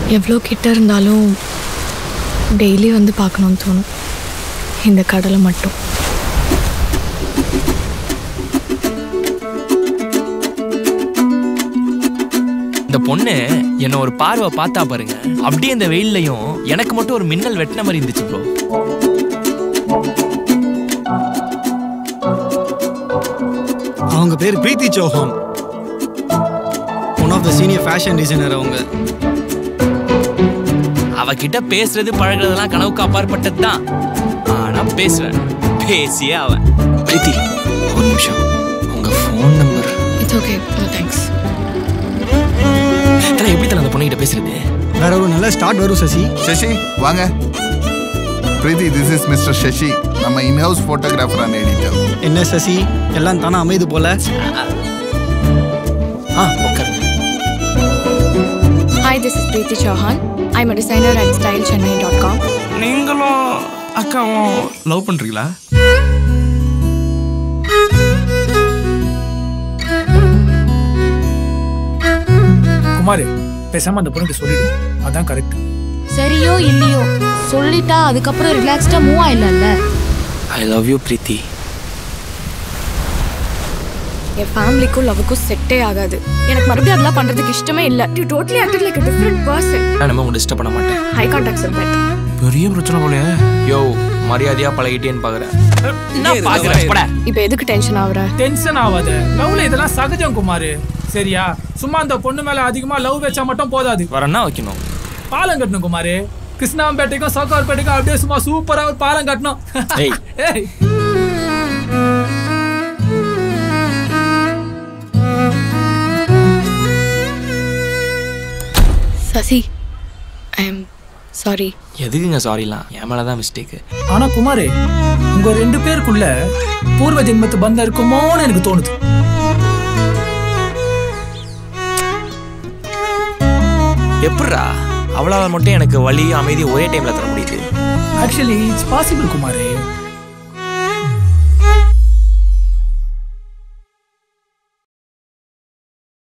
எவ்வளோ கிட்ட இருந்தாலும் டெய்லி வந்து பார்க்கணும்னு தோணும் இந்த கடலை மட்டும் இந்த பொண்ணு என்ன ஒரு பார்வை பார்த்தா பாருங்க அப்படியே இந்த வெயில்லையும் எனக்கு மட்டும் ஒரு மின்னல் வெட்டின மாதிரி இருந்துச்சு ப்ரோ அவங்க பேர் Preethi Chauhan one of the senior fashion designer அவங்க அவகிட்ட பேசுறது பழகுறதெல்லாம் கனவுக்கு அப்பாற்பட்டது தான் ஆனா பேசுவேன் பேசியே அவன் பிரீத்தி ஒரு நிமிஷம் உங்க phone number it's okay no thanks எப்படி தர அந்த பொண்ணுகிட்ட பேசுறது வேற ஒரு நல்ல ஸ்டார்ட் வரும் சசி சசி வாங்க Preethi this is mister Sasi நம்ம இன்ஹவுஸ் ஃபோட்டோகிராஃபர் அண்ட் எடிட்டர் என்ன சசி எல்லாம் தானே அமைது போல ஆ உட்காருங்க Hi, this is Preeti Chauhan. I'm a designer at stylechennai.com. நீங்களும் அக்காவும் லவ் பண்றீங்களா குமார் பேசாம அந்த பொண்ணுக்கு சொல்லிடு அதான் கரெக்ட் சரியோ இல்லையோ சொல்லிட்டா அதுக்கப்புறம் ரிலாக்ஸ்டா மூவ் ஆயிடலாம்ல ஐ லவ் யூ பிரீத்தி என் ஃபேமிலிக்கும் லவ்வுக்கும் செட்டே ஆகாது எனக்கு மறுபடியும் அதெல்லாம் பண்றதுக்கு இஷ்டமே இல்ல you totally acted like a different person நான் நம்ம உங்களை டிஸ்டர்ப் பண்ண மாட்டேன் ஹை கான்டாக்ட்ஸ் இருக்கு பெரிய பிரச்சனை போலயே யோ மரியாதையா பழகிட்டேன்னு பாக்குறேன் என்ன பாக்குறேன் போடா. இப்போ எதுக்கு டென்ஷன் ஆகுற டென்ஷன் ஆகாத லவ்ல இதெல்லாம் சகஜம் குமார் சரியா சும்மா அந்த பொண்ணு மேல அதிகமா லவ் வச்சா மட்டும் போதாது வேற என்ன வைக்கணும் பாலம் கட்டணும் குமார் கிருஷ்ணாம்பேட்டைக்கும் சவுகார்பேட்டைக்கும் அப்படியே சும்மா சூப்பரா ஒரு பாலம் கட்டணும் ஏய். ஏய் சசி ஐ எம் சாரி எதுக்குங்க சாரிலாம் என் மேலதான் மிஸ்டேக் ஆனா குமாரே உங்க ரெண்டு பேருக்குள்ள பூர்வ ஜென்மத்து பந்தம் இருக்குமோன்னு எனக்கு தோணுது எப்படிரா அவளால மட்டும் எனக்கு வலி அமைதி ஒரே டைம்ல தர முடியுது ஆக்சுவலி இட்ஸ் பாசிபிள் குமாரே